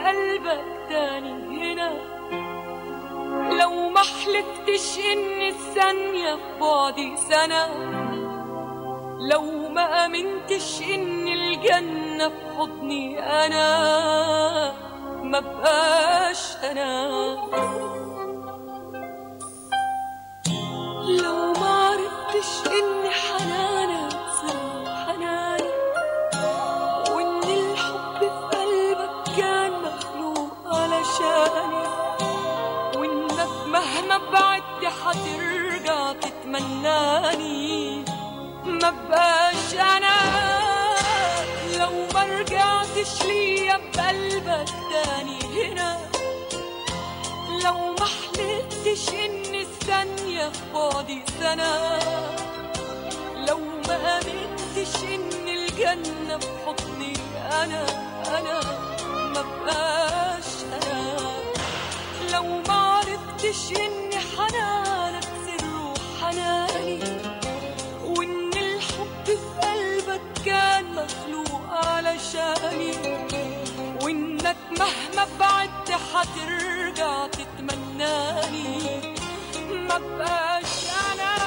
قلبك تاني هنا لو ما حلفتش ان الثانية في بعدي سنة لو ما امنتش ان الجنة في حضني انا ما بقاش انا لو ما عرفتش ان حنانك سر حناني وان الحب في قلبك كان مخلوق علشاني وانك مهما بعدت حترجع تتمناني ما بقاش انا لو ما رجعتش ليا بقلبك تاني هنا لو ما حلفتش ان الثانية في بعدي سنة لو ما امنتش ان الجنة في حضني انا انا ما بقاش انا لو ما عرفتش ان حنانك سر حناني وان الحب في قلبك كان مخلوق علشاني وانك مهما بعدت حترجع تتمناني ما بقاش انا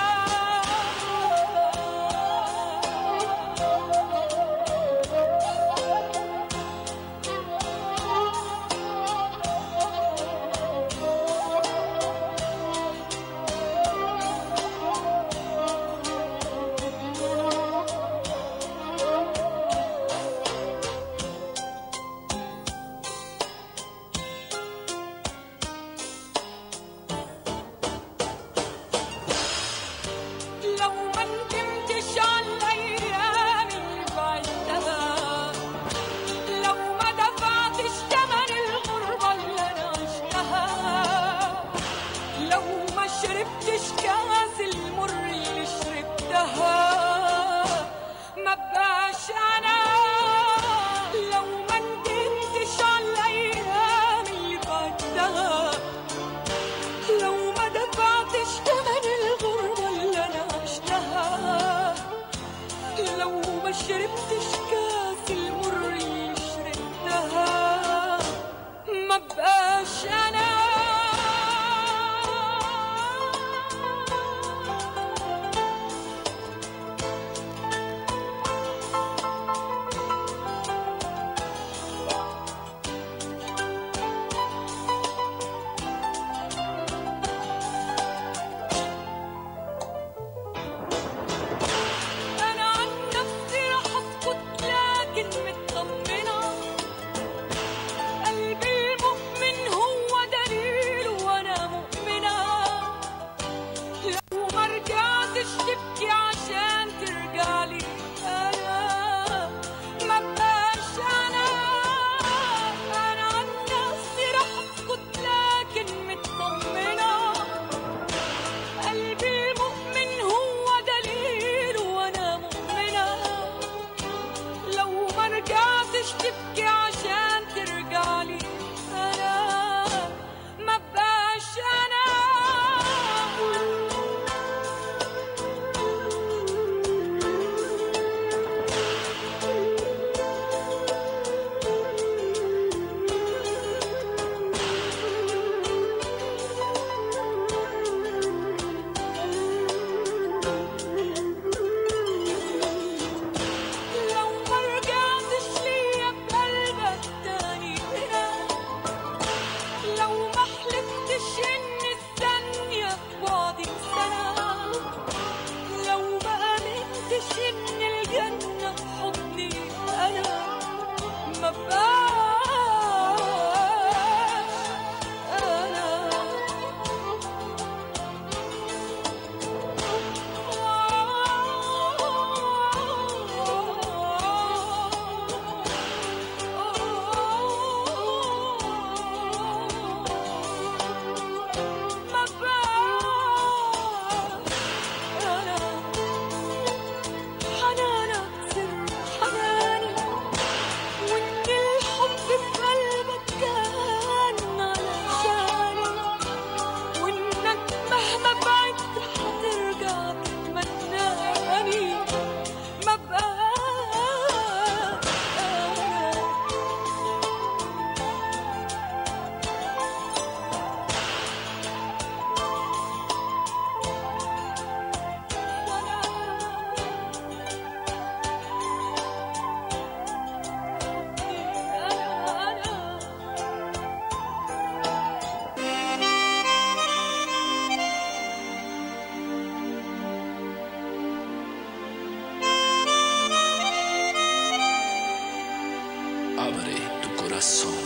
Abre tu corazón.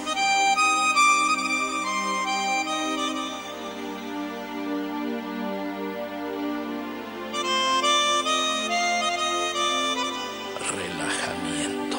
Relajamiento.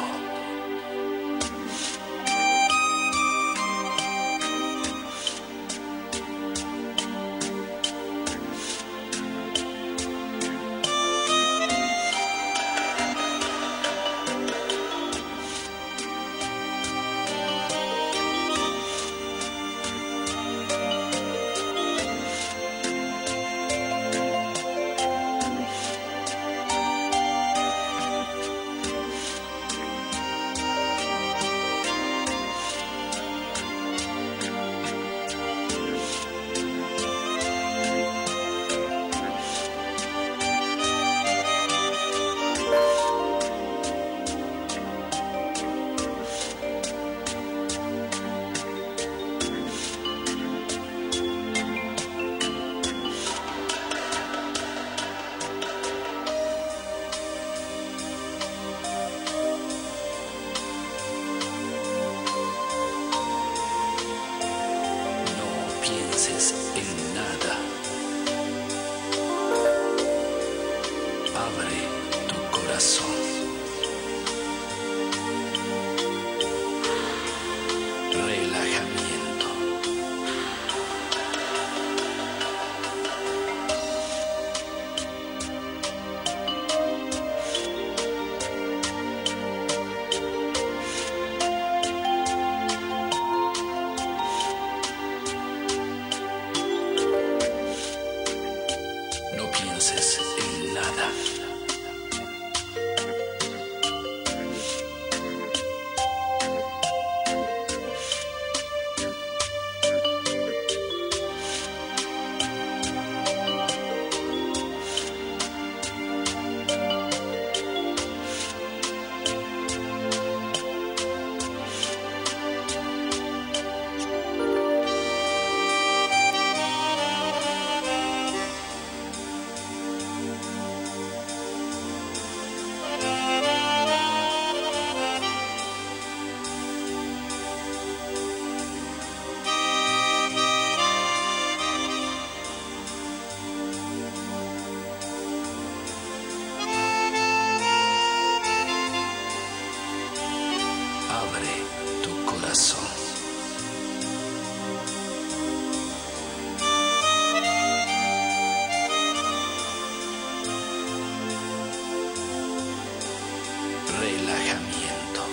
No pienses en nada. Abre tu corazón. Relajamiento. No pienses en nada. Abre tu corazón. Relajamiento.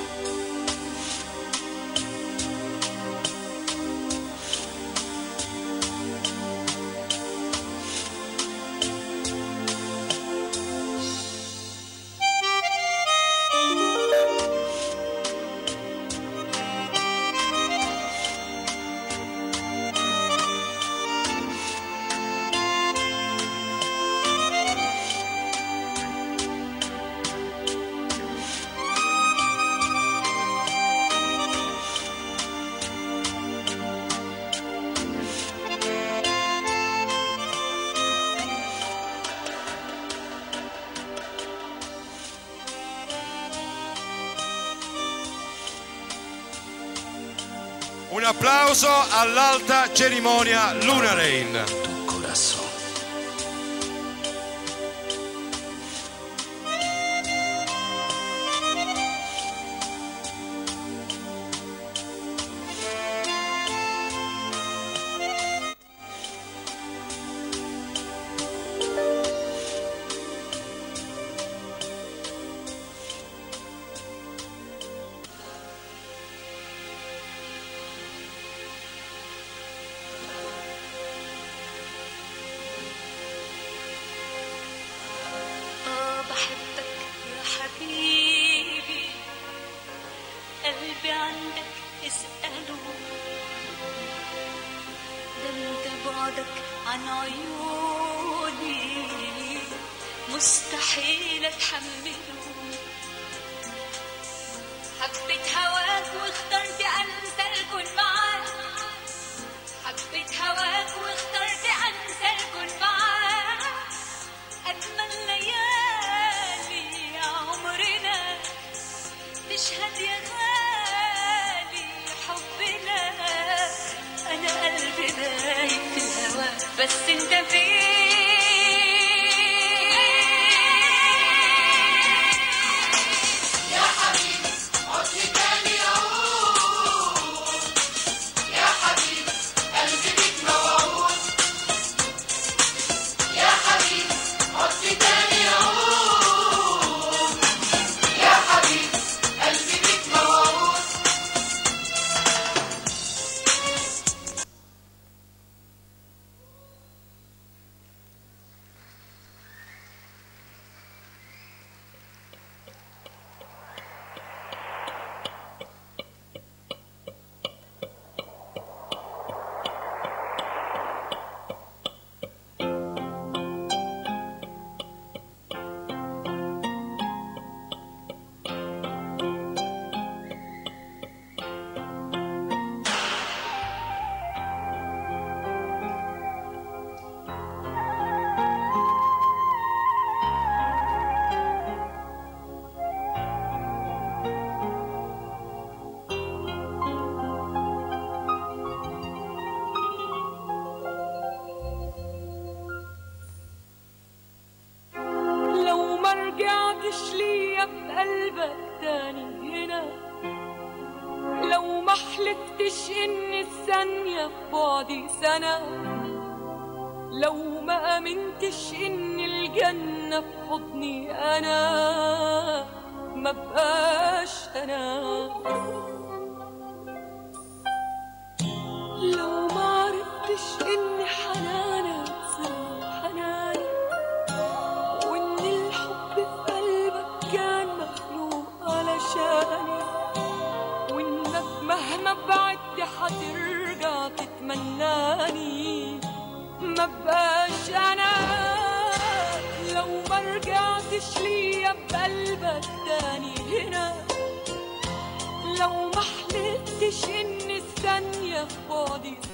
Un applauso all'alta cerimonia Luna Rain. Tu corazón. آه بحبك يا حبيبي قلبي عندك اسأله ده انت بعدك عن عيوني مستحيل اتحمله حبيت هواك واخترت انسى الكون معاك حبيت هواك واخترت انسى الكون معاك أجمل ليالي عمرنا تشهد يا غالي رجعتش ليا بقلبك تاني هنا لو ما حلفتش ان الثانية في بعدي سنة لو ما امنتش ان الجنة في حضني انا ما بقاش انا لو ما عرفتش ان حنانك زي حناني وان الحب في قلبك كان مخلوق علشاني وانك مهما بعدت حترجع تتمناني ما بقاش انا لو ما رجعتش ليا بقلبك تاني هنا لو ما حلفتش ان الثانية في بعدي